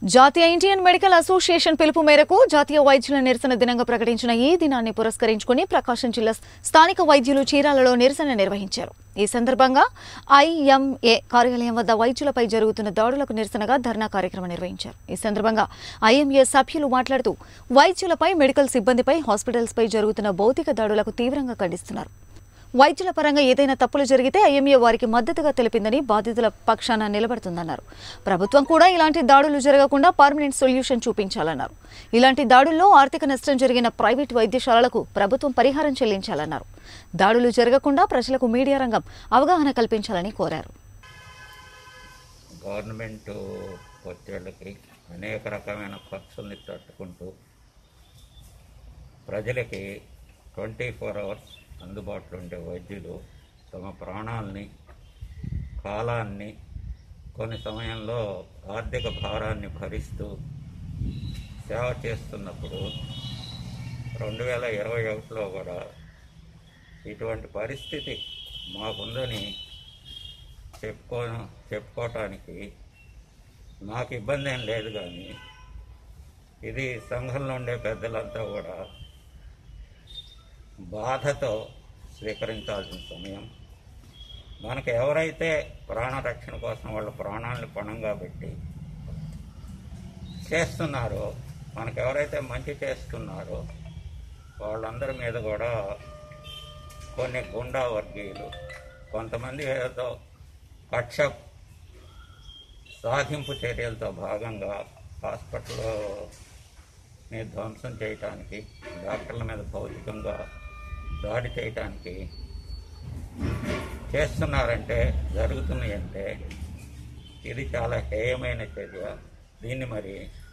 జాతీయ Indian medical association పిలుపు మేరకు జాతీయ వైద్యుల నిరసన దినంగా ప్రకటించిన ఈ దినాన్ని పురస్కరించుకుని ప్రకాశం జిల్లా స్థానిక వైద్యులు చీరాలలో నిరసన నిర్వహించారు ఈ సందర్భంగా ఐఎంఏ కార్యాలయం వద్ద వైద్యులపై జరుగుతున్న దాడులకు నిరసనగా ధర్నా కార్యక్రమం నిర్వహించారు ఈ సందర్భంగా ఐఎంఏ సభ్యులు మాట్లాడుతూ వైద్యులపై మెడికల్ సిబ్బందిపై హాస్పిటల్స్పై జరుగుతున్న భౌతిక దాడులకు తీవ్రంగా ఖండిస్తున్నారు వైద్యుల పరంగా ఏదైనా తప్పులు జరిగితే ఐఎంఏ వారికి మద్దతుగా తెలిపిందని బాధితుల పక్షాన నిలబడుతుందన్నారు ప్రభుత్వం కూడా ఇలాంటి దాడులు జరగకుండా పర్మనెంట్ సొల్యూషన్ చూపించాలన్నారు ఇలాంటి దాడుల్లో ఆర్థిక నష్టం జరిగిన ప్రైవేట్ వైద్యశాలలకు ప్రభుత్వం పరిహారం చెల్లించాలన్నారు దాడులు జరగకుండా ప్రజలకు మీడియా రంగం అవగాహన కల్పించాలని కోరారు గవర్నమెంట్ ఒత్తిళ్ళకి అనేక రకమైన ఖర్చుల్ని తట్టుకుంటూ ప్రజలకి ట్వంటీ ఫోర్ అవర్స్ అందుబాటులో ఉండే వైద్యులు తమ ప్రాణాలని కాలాన్ని కొన్ని సమయంలో ఆర్థిక భారాన్ని భరిస్తూ సేవ చేస్తున్నప్పుడు రెండు వేల ఇరవై ఒకటిలో కూడా ఇటువంటి పరిస్థితి మాకుందని చెప్పుకో చెప్పుకోవటానికి నాకు ఇబ్బంది ఏం లేదు కానీ ఇది సంఘంలో ఉండే పెద్దలంతా కూడా బాధతో స్వీకరించాల్సిన సమయం మనకు ఎవరైతే ప్రాణరక్షణ కోసం వాళ్ళ ప్రాణాలను పణంగా పెట్టి చేస్తున్నారో మనకు ఎవరైతే మంచి చేస్తున్నారో వాళ్ళందరి మీద కూడా కొన్ని గుండా వర్గీయులు కొంతమంది ఏదో కక్ష సాధింపు చర్యలతో భాగంగా హాస్పిటల్లో ని ధ్వంసం చేయటానికి డాక్టర్ల మీద భౌతికంగా దాడి చేయటానికి చేస్తున్నారంటే జరుగుతున్నాయి అంటే ఇది చాలా హేయమైన చర్య దీన్ని మరి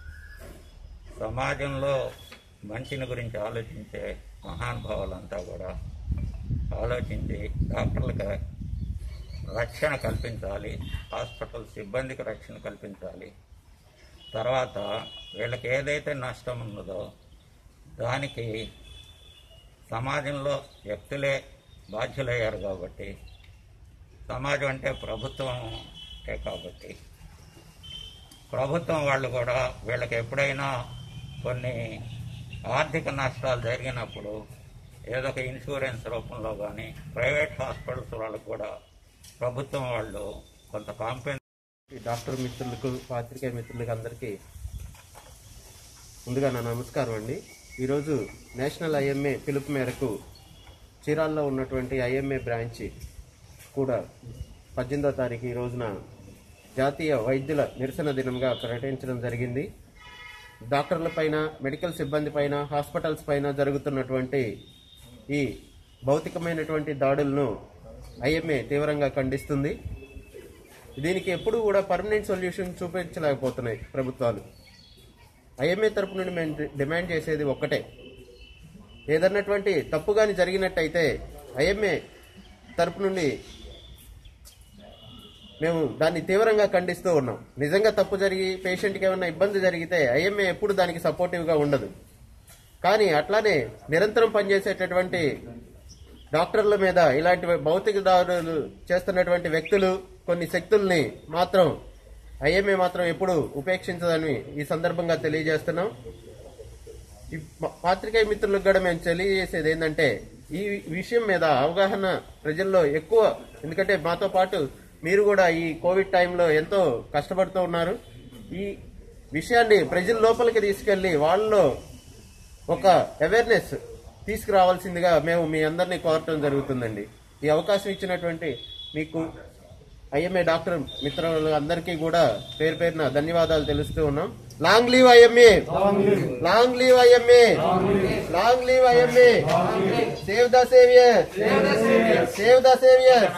సమాజంలో మంచిని గురించి ఆలోచించే మహానుభావులంతా కూడా ఆలోచించి డాక్టర్లకు రక్షణ కల్పించాలి హాస్పిటల్ సిబ్బందికి రక్షణ కల్పించాలి తర్వాత వీళ్ళకి ఏదైతే నష్టం ఉన్నదో దానికి సమాజంలో వ్యక్తులే బాధ్యులయ్యారు కాబట్టి సమాజం అంటే ప్రభుత్వమే కాబట్టి ప్రభుత్వం వాళ్ళు కూడా వీళ్ళకి ఎప్పుడైనా కొన్ని ఆర్థిక నష్టాలు జరిగినప్పుడు ఏదో ఒక ఇన్సూరెన్స్ రూపంలో కానీ ప్రైవేట్ హాస్పిటల్స్ వాళ్ళకు కూడా ప్రభుత్వం వాళ్ళు కొంత కాంపెన్ ఈ డాక్టర్ మిత్రులకు పాత్రికేయ మిత్రులకు అందరికీ ముందుగా నా నమస్కారం అండి ఈరోజు నేషనల్ ఐఎంఏ పిలుపు మేరకు చీరాల్లో ఉన్నటువంటి ఐఎంఏ బ్రాంచ్ కూడా పద్దెనిమిదో తారీఖు ఈ రోజున జాతీయ వైద్యుల నిరసన దినంగా ప్రకటించడం జరిగింది డాక్టర్ల పైన మెడికల్ సిబ్బంది పైన హాస్పిటల్స్ పైన జరుగుతున్నటువంటి ఈ భౌతికమైనటువంటి దాడులను ఐఎంఏ తీవ్రంగా ఖండిస్తుంది దీనికి ఎప్పుడు కూడా పర్మనెంట్ సొల్యూషన్ చూపించలేకపోతున్నాయి ప్రభుత్వాలు ఐఎంఏ తరపు నుండి మేము డి- డిమాండ్ చేసేది ఒక్కటే ఏదన్నటువంటి తప్పు కానీ జరిగినట్టయితే ఐఎంఏ తరపు నుండి మేము దాన్ని తీవ్రంగా ఖండిస్తూ ఉన్నాం నిజంగా తప్పు జరిగి పేషెంట్కి ఏమైనా ఇబ్బంది జరిగితే ఐఎంఏ ఎప్పుడు దానికి సపోర్టివ్గా ఉండదు కానీ అట్లానే నిరంతరం పనిచేసేటటువంటి డాక్టర్ల మీద ఇలాంటి భౌతిక దాడులు చేస్తున్నటువంటి వ్యక్తులు కొన్ని శక్తుల్ని మాత్రం ఐఎంఏ మాత్రం ఎప్పుడు ఉపేక్షించదని ఈ సందర్భంగా తెలియజేస్తున్నాం ఈ పా- పాత్రికేయ మిత్రులకు కూడా మేము తెలియజేసేది ఏంటంటే ఈ విషయం మీద అవగాహన ప్రజల్లో ఎక్కువ ఎందుకంటే మాతో పాటు మీరు కూడా ఈ కోవిడ్ టైంలో ఎంతో కష్టపడుతూ ఉన్నారు ఈ విషయాన్ని ప్రజల లోపలికి తీసుకెళ్లి వాళ్ళలో ఒక అవేర్నెస్ తీసుకురావాల్సిందిగా మేము మీ అందరినీ కోరటం జరుగుతుందండి ఈ అవకాశం ఇచ్చినటువంటి మీకు ఐఎంఏ డాక్టర్ మిత్రులు అందరికీ కూడా పేరు పేరున ధన్యవాదాలు తెలుస్తూ ఉన్నాం long live IMA long live IMA long live IMA save the saviour save the saviour